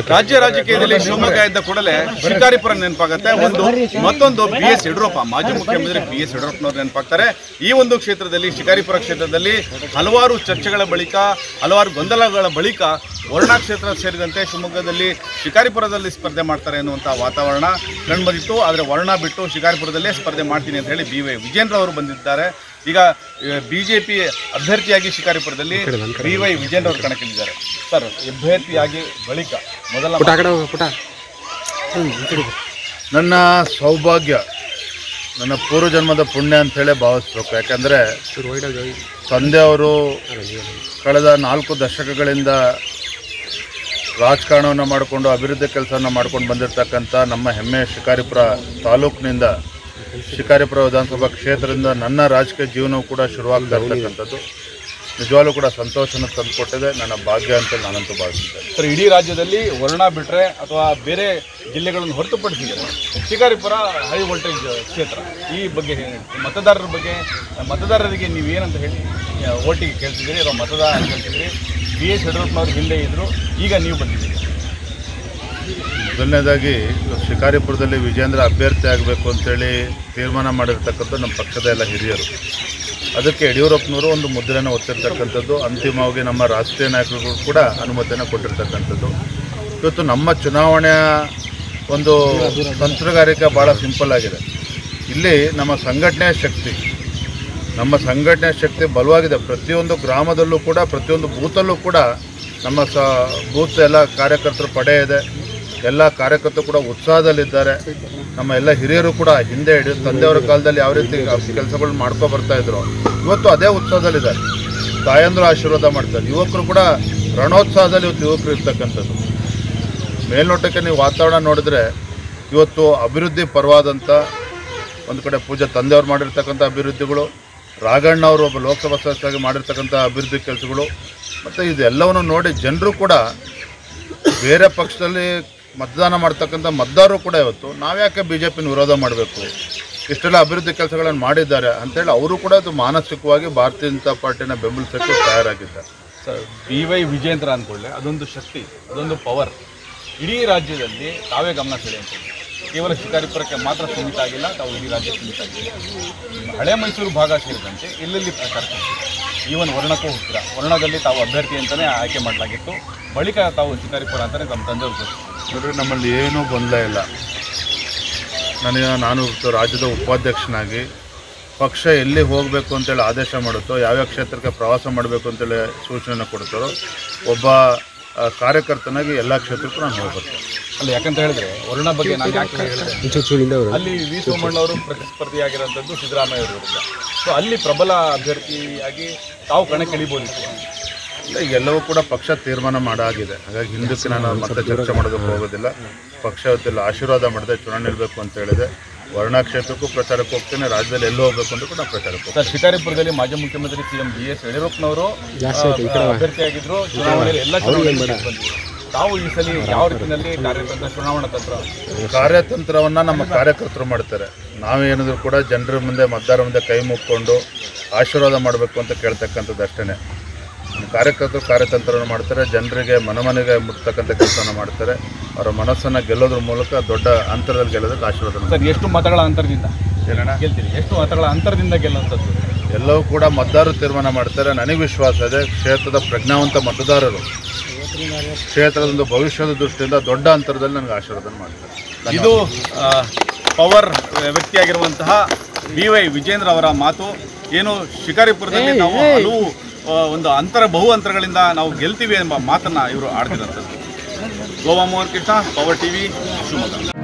ರಾಜ್ಯ ರಾಜಕೀಯದಲ್ಲಿ ಶಿವಮೊಗ್ಗ ಇದ್ದ ಕೂಡಲೇ ಶಿಕಾರಿಪುರ ನೆನಪಾಗುತ್ತೆ ಒಂದು ಮತ್ತೊಂದು ಬಿ ಎಸ್ ಯಡಿಯೂರಪ್ಪ ಮಾಜಿ ಮುಖ್ಯಮಂತ್ರಿ ಬಿ ಎಸ್ ಯಡಿಯೂರಪ್ಪನವರು ನೆನಪಾಗ್ತಾರೆ ಈ ಒಂದು ಕ್ಷೇತ್ರದಲ್ಲಿ ಶಿಕಾರಿಪುರ ಕ್ಷೇತ್ರದಲ್ಲಿ ಹಲವಾರು ಚರ್ಚೆಗಳ ಬಳಿಕ ಹಲವಾರು ಗೊಂದಲಗಳ ಬಳಿಕ ವರ್ಣಾ ಕ್ಷೇತ್ರ ಸೇರಿದಂತೆ ಶಿವಮೊಗ್ಗದಲ್ಲಿ ಶಿಕಾರಿಪುರದಲ್ಲಿ ಸ್ಪರ್ಧೆ ಮಾಡ್ತಾರೆ ಅನ್ನುವಂಥ ವಾತಾವರಣ ಕಂಡುಬಂದಿತ್ತು ಆದರೆ ವರ್ಣ ಬಿಟ್ಟು ಶಿಕಾರಿಪುರದಲ್ಲೇ ಸ್ಪರ್ಧೆ ಮಾಡ್ತೀನಿ ಅಂತ ಹೇಳಿ ಬಿ ವೈ ವಿಜೇಂದ್ರ ಅವರು ಬಂದಿದ್ದಾರೆ ಈಗ ಬಿಜೆಪಿ ಅಭ್ಯರ್ಥಿಯಾಗಿ ಶಿಕಾರಿಪುರದಲ್ಲಿ ಬಿ ವೈ ವಿಜೇಂದ್ರ ಅವರು ಕಣಕ್ಕಿಳಿದ್ದಾರೆ ಸರ್ ಅಭ್ಯರ್ಥಿಯಾಗಿ ಬಳಿಕ ಮೊದಲ ಪುಟ ಆ ಕಡೆ ಹೋಗು, ಪುಟ ಹ್ಮ್, ಈ ಕಡೆ ಬಾ. ನನ್ನ ಸೌಭಾಗ್ಯ ನನ್ನ ಪೂರ್ವಜನ್ಮದ ಪುಣ್ಯ ಅಂತೇಳಿ ಭಾವಿಸ್ಬೇಕು ಯಾಕಂದರೆ ಚೂರು wide ಆಗಿ ಹೋಗಿ. ತಂದೆಯವರು ಅಲ್ಲ, ನೀವು ಅಲ್ಲ. ಕಳೆದ ನಾಲ್ಕು ದಶಕಗಳಿಂದ ರಾಜಕಾರಣವನ್ನು ಮಾಡಿಕೊಂಡು ಅಭಿವೃದ್ಧಿ ಕೆಲಸವನ್ನು ಮಾಡ್ಕೊಂಡು ಬಂದಿರತಕ್ಕಂಥ ನಮ್ಮ ಹೆಮ್ಮೆಯ ಶಿಕಾರಿಪುರ ತಾಲೂಕಿನಿಂದ ಶಿಕಾರಿಪುರ ವಿಧಾನಸಭಾ ಕ್ಷೇತ್ರದಿಂದ ನನ್ನ ರಾಜಕೀಯ ಜೀವನವು ಕೂಡ ಶುರುವಾಗ್ತಾ ಇರ್ತಕ್ಕಂಥದ್ದು ನಿಜವಾಗ್ಲೂ ಕೂಡ ಸಂತೋಷನ ತಂದುಕೊಟ್ಟಿದೆ ನನ್ನ ಭಾಗ್ಯ ಅಂತ ನಾನಂತೂ ಭಾವಿಸಿದ್ದೇನೆ ಸರ್ ಇಡೀ ರಾಜ್ಯದಲ್ಲಿ ವರ್ಣ ಬಿಟ್ಟರೆ ಅಥವಾ ಬೇರೆ ಜಿಲ್ಲೆಗಳನ್ನು ಹೊರತುಪಡಿಸಿದರೆ ಶಿಕಾರಿಪುರ ಹೈ ವೋಲ್ಟೇಜ್ ಕ್ಷೇತ್ರ ಈ ಬಗ್ಗೆ ಏನ್ ಹೇಳ್ತೀರಿ? ಮತದಾರರ ಬಗ್ಗೆ ಮತದಾರರಿಗೆ ನೀವು ಏನಂತ ಹೇಳಿ ಓಟಿಗೆ ಕೇಳ್ತಿದ್ದೀರಿ ಅಥವಾ ಮತದಾರ ಕೇಳ್ತಿದ್ದೀರಿ ಬಿ ಎಸ್ ಯಡಿಯೂರಪ್ಪನವ್ರು ಹಿಂದೆ ಇದ್ದರು ಈಗ ನೀವು ಬಂದಿದ್ದೀರಿ ಮೊದಲನೇದಾಗಿ ಶಿಕಾರಿಪುರದಲ್ಲಿ ವಿಜೇಂದ್ರ ಅಭ್ಯರ್ಥಿ ಆಗಬೇಕು ಅಂತೇಳಿ ತೀರ್ಮಾನ ಮಾಡಿರ್ತಕ್ಕಂಥ ನಮ್ಮ ಪಕ್ಷದ ಎಲ್ಲ ಹಿರಿಯರು ಅದಕ್ಕೆ ಯಡಿಯೂರಪ್ಪನವರು ಒಂದು ಮುದ್ರೆಯನ್ನು ಒತ್ತಿರ್ತಕ್ಕಂಥದ್ದು ಅಂತಿಮವಾಗಿ ನಮ್ಮ ರಾಷ್ಟ್ರೀಯ ನಾಯಕರು ಕೂಡ ಅನುಮತಿಯನ್ನು ಕೊಟ್ಟಿರ್ತಕ್ಕಂಥದ್ದು ಇವತ್ತು ನಮ್ಮ ಚುನಾವಣೆಯ ಒಂದು ತಂತ್ರಗಾರಿಕೆ ಭಾಳ ಸಿಂಪಲ್ ಆಗಿದೆ ಇಲ್ಲಿ ನಮ್ಮ ಸಂಘಟನೆಯ ಶಕ್ತಿ ನಮ್ಮ ಸಂಘಟನೆಯ ಶಕ್ತಿ ಬಲವಾಗಿದೆ ಪ್ರತಿಯೊಂದು ಗ್ರಾಮದಲ್ಲೂ ಕೂಡ ಪ್ರತಿಯೊಂದು ಬೂತಲ್ಲೂ ಕೂಡ ನಮ್ಮ ಸ ಬೂತ್ ಎಲ್ಲ ಕಾರ್ಯಕರ್ತರು ಪಡೆ ಇದೆ ಎಲ್ಲ ಕಾರ್ಯಕರ್ತರು ಕೂಡ ಉತ್ಸಾಹದಲ್ಲಿದ್ದಾರೆ ನಮ್ಮ ಎಲ್ಲ ಹಿರಿಯರು ಕೂಡ ಹಿಂದೆ ಹಿಡಿದು ತಂದೆಯವರ ಕಾಲದಲ್ಲಿ ಯಾವ ರೀತಿ ಕೆಲಸಗಳನ್ನ ಮಾಡ್ಕೊ ಬರ್ತಾ ಇದ್ರು ಇವತ್ತು ಅದೇ ಉತ್ಸಾಹದಲ್ಲಿದ್ದಾರೆ ತಾಯಂದ್ರು ಆಶೀರ್ವಾದ ಮಾಡ್ತಾರೆ ಯುವಕರು ಕೂಡ ರಣೋತ್ಸಾಹದಲ್ಲಿ ಇವತ್ತು ಯುವಕರು ಇರ್ತಕ್ಕಂಥದ್ದು ಮೇಲ್ನೋಟಕ್ಕೆ ನೀವು ವಾತಾವರಣ ನೋಡಿದ್ರೆ ಇವತ್ತು ಅಭಿವೃದ್ಧಿ ಪರವಾದಂಥ ಒಂದು ಕಡೆ ಪೂಜೆ ತಂದೆಯವ್ರು ಮಾಡಿರ್ತಕ್ಕಂಥ ಅಭಿವೃದ್ಧಿಗಳು ರಾಘಣ್ಣ ಅವರು ಒಬ್ಬ ಲೋಕಸಭಾ ಸದಸ್ಯರಾಗಿ ಮಾಡಿರ್ತಕ್ಕಂಥ ಅಭಿವೃದ್ಧಿ ಕೆಲಸಗಳು ಮತ್ತು ಇದೆಲ್ಲವನ್ನು ನೋಡಿ ಜನರು ಕೂಡ ಬೇರೆ ಪಕ್ಷದಲ್ಲಿ ಮತದಾನ ಮಾಡ್ತಕ್ಕಂಥ ಮತದಾರರು ಕೂಡ ಇವತ್ತು ನಾವ್ಯಾಕೆ ಬಿ ಜೆ ಪಿನ ವಿರೋಧ ಮಾಡಬೇಕು ಇಷ್ಟೆಲ್ಲ ಅಭಿವೃದ್ಧಿ ಕೆಲಸಗಳನ್ನು ಮಾಡಿದ್ದಾರೆ ಅಂತೇಳಿ ಅವರು ಕೂಡ ಅದು ಮಾನಸಿಕವಾಗಿ ಭಾರತೀಯ ಜನತಾ ಪಾರ್ಟಿನ ಬೆಂಬಲಿಸೋಕ್ಕೆ ತಯಾರಾಗಿದ್ದಾರೆ ಸರ್ ಬಿ ವೈ ವಿಜೇಂದ್ರ ಅಂದ್ಕೊಳ್ಳೆ ಅದೊಂದು ಶಕ್ತಿ ಅದೊಂದು ಪವರ್ ಇಡೀ ರಾಜ್ಯದಲ್ಲಿ ತಾವೇ ಗಮನ ಸೆಳೆಯುವಂಥದ್ದು ಕೇವಲ ಶಿಕಾರಿಪುರಕ್ಕೆ ಮಾತ್ರ ಸೀಮಿತ ಆಗಿಲ್ಲ ತಾವು ಇಡೀ ರಾಜ್ಯ ಸೀಮಿತ ಆಗಿದೆ ಹಳೆ ಮೈಸೂರು ಭಾಗ ಸೇರಿದಂತೆ ಎಲ್ಲೆಲ್ಲಿ ಪ್ರಚಾರ ಈವನ್ ವರ್ಣಕ್ಕೂ ಹೋಗ್ತೀರಾ ವರ್ಣದಲ್ಲಿ ತಾವು ಅಭ್ಯರ್ಥಿ ಅಂತಲೇ ಆಯ್ಕೆ ಮಾಡಲಾಗಿತ್ತು ಬಳಿಕ ತಾವು ಶಿಕಾರಿಪುರ ಅಂತಲೇ ತಮ್ಮ ತಂದೆಯವರು ಘೋಷಿಸಿದ್ರು. ನೋಡ್ರಿ ನಮ್ಮಲ್ಲಿ ಏನೂ ಗೊಂದಲ ಇಲ್ಲ ನನಗೆ ನಾನು ಇವತ್ತು ರಾಜ್ಯದ ಉಪಾಧ್ಯಕ್ಷನಾಗಿ ಪಕ್ಷ ಎಲ್ಲಿ ಹೋಗಬೇಕು ಅಂತೇಳಿ ಆದೇಶ ಮಾಡುತ್ತೋ ಯಾವ್ಯಾವ ಕ್ಷೇತ್ರಕ್ಕೆ ಪ್ರವಾಸ ಮಾಡಬೇಕು ಅಂತೇಳಿ ಸೂಚನೆಯನ್ನು ಕೊಡ್ತಾರೋ ಒಬ್ಬ ಆ, ಕಾರ್ಯಕರ್ತನಾಗಿ ಎಲ್ಲ ಕ್ಷೇತ್ರಕ್ಕೂ ನಾನು ಹೋಗ್ಬರ್ತೇನೆ ಅಲ್ಲ ಯಾಕಂತ ಹೇಳಿದ್ರೆ ವರ್ಣ ಬಗ್ಗೆ ನಾನು ಯಾಕೆ ಹೇಳಿದೆ ಒಂಚೂರು ಚೂರು ಹಿಂದೆ ಬರು. ಅಲ್ಲಿ ವಿ ಸೋಮಣ್ಣ ಅವರು ಪ್ರತಿಸ್ಪರ್ಧಿಯಾಗಿರೋಂಥದ್ದು ಸಿದ್ದರಾಮಯ್ಯ ಅವರ ವಿರುದ್ಧ ಸೊ ಅಲ್ಲಿ ಪ್ರಬಲ ಅಭ್ಯರ್ಥಿಯಾಗಿ ತಾವು ಕಣಕ್ಕಿಳಿಬೋದಿತ್ತು ಇಲ್ಲ, ಎಲ್ಲವೂ ಕೂಡ ಪಕ್ಷ ತೀರ್ಮಾನ ಮಾಡಾಗಿದೆ ಹಾಗಾಗಿ ಹಿಂದಕ್ಕೆ ನಾನು ಮತ್ತೆ ಚರ್ಚೆ ಮಾಡೋದಕ್ಕೆ ಹೋಗೋದಿಲ್ಲ ಪಕ್ಷ ಇವತ್ತೆಲ್ಲ ಆಶೀರ್ವಾದ ಮಾಡಿದೆ ಚುನಾವಣೆ ನಿಲ್ಲಬೇಕು ಅಂತ ಹೇಳಿದೆ ವರ್ಣಾ ಕ್ಷೇತ್ರಕ್ಕೂ ಪ್ರಚಾರಕ್ಕೆ ಹೋಗ್ತೇನೆ ರಾಜ್ಯದಲ್ಲಿ ಎಲ್ಲೂ ಹೋಗ್ಬೇಕು ಅಂತ ಕೂಡ ನಾನು ಪ್ರಚಾರಕ್ಕೆ ಹೋಗ್ತೇನೆ ಸರ್ ಶಿಕಾರಿಪುರದಲ್ಲಿ ಮಾಜಿ ಮುಖ್ಯಮಂತ್ರಿ ಸಿ ಎಂ ಬಿ ಎಸ್ ಯಡಿಯೂರಪ್ಪನವರು ಜಾಸ್ತಿ ಆಯ್ತು, ಈ ಕಡೆ ಬಾ. ಅಭ್ಯರ್ಥಿಯಾಗಿದ್ರು ಚುನಾವಣೆಯಲ್ಲಿ ಎಲ್ಲ ಚುನಾವಣೆಯಲ್ಲಿ ಬಂದಿದ್ರು ತಾವು ಈ ಸಲ ಯಾವ ರೀತಿಯಲ್ಲಿ ಕಾರ್ಯತಂತ್ರ ಚುನಾವಣಾ ತಂತ್ರ ಕಾರ್ಯತಂತ್ರವನ್ನು ನಮ್ಮ ಕಾರ್ಯಕರ್ತರು ಮಾಡ್ತಾರೆ ನಾವೇನಿದ್ರು ಕೂಡ ಜನರ ಮುಂದೆ ಮತದಾರ ಮುಂದೆ ಕೈ ಮುಕ್ಕೊಂಡು ಆಶೀರ್ವಾದ ಮಾಡಬೇಕು ಅಂತ ಕೇಳ್ತಕ್ಕಂಥದ್ದು ಅಷ್ಟೇ ಕಾರ್ಯಕರ್ತರು ಕಾರ್ಯತಂತ್ರವನ್ನು ಮಾಡ್ತಾರೆ ಜನರಿಗೆ ಮನಮನೆಗೆ ಮುಟ್ತಕ್ಕಂಥ ಕೆಲಸವನ್ನು ಮಾಡ್ತಾರೆ ಅವರ ಮನಸ್ಸನ್ನು ಗೆಲ್ಲೋದ್ರ ಮೂಲಕ ದೊಡ್ಡ ಅಂತರದಲ್ಲಿ ಗೆಲ್ಲೋದಕ್ಕೆ ಆಶೀರ್ವಾದ ಸರ್ ಎಷ್ಟು ಮತಗಳ ಅಂತರದಿಂದ ಏನಣ್ಣ ಗೆಲ್ತೀರಿ ಎಷ್ಟು ಮತಗಳ ಅಂತರದಿಂದ ಗೆಲ್ಲುವಂಥದ್ದು ಎಲ್ಲವೂ ಕೂಡ ಮತದಾರರು ತೀರ್ಮಾನ ಮಾಡ್ತಾರೆ ನನಗೆ ವಿಶ್ವಾಸ ಇದೆ ಕ್ಷೇತ್ರದ ಪ್ರಜ್ಞಾವಂತ ಮತದಾರರು ಕ್ಷೇತ್ರದ ಒಂದು ಭವಿಷ್ಯದ ದೃಷ್ಟಿಯಿಂದ ದೊಡ್ಡ ಅಂತರದಲ್ಲಿ ನನಗೆ ಆಶೀರ್ವಾದ ಮಾಡ್ತಾರೆ ಇದು ಆ, ಪವರ್ ವ್ಯಕ್ತಿಯಾಗಿರುವಂತಹ ಬಿ ವೈ ವಿಜೇಂದ್ರ ಅವರ ಮಾತು ಏನು ಶಿಕಾರಿಪುರದಲ್ಲಿ ನಾವು ಹಲವು ಆ, ಒಂದು ಅಂತರ ಬಹು ಅಂತರಗಳಿಂದ ನಾವು ಗೆಲ್ತೀವಿ ಎಂಬ ಮಾತನ್ನ ಇವರು ಆಡ್ತಿರೋಂಥದ್ದು ಗೋವಾ ಮೋಹನ್ ಕೃಷ್ಣ ಪವರ್ ಟಿವಿ ಶಿವಮೊಗ್ಗ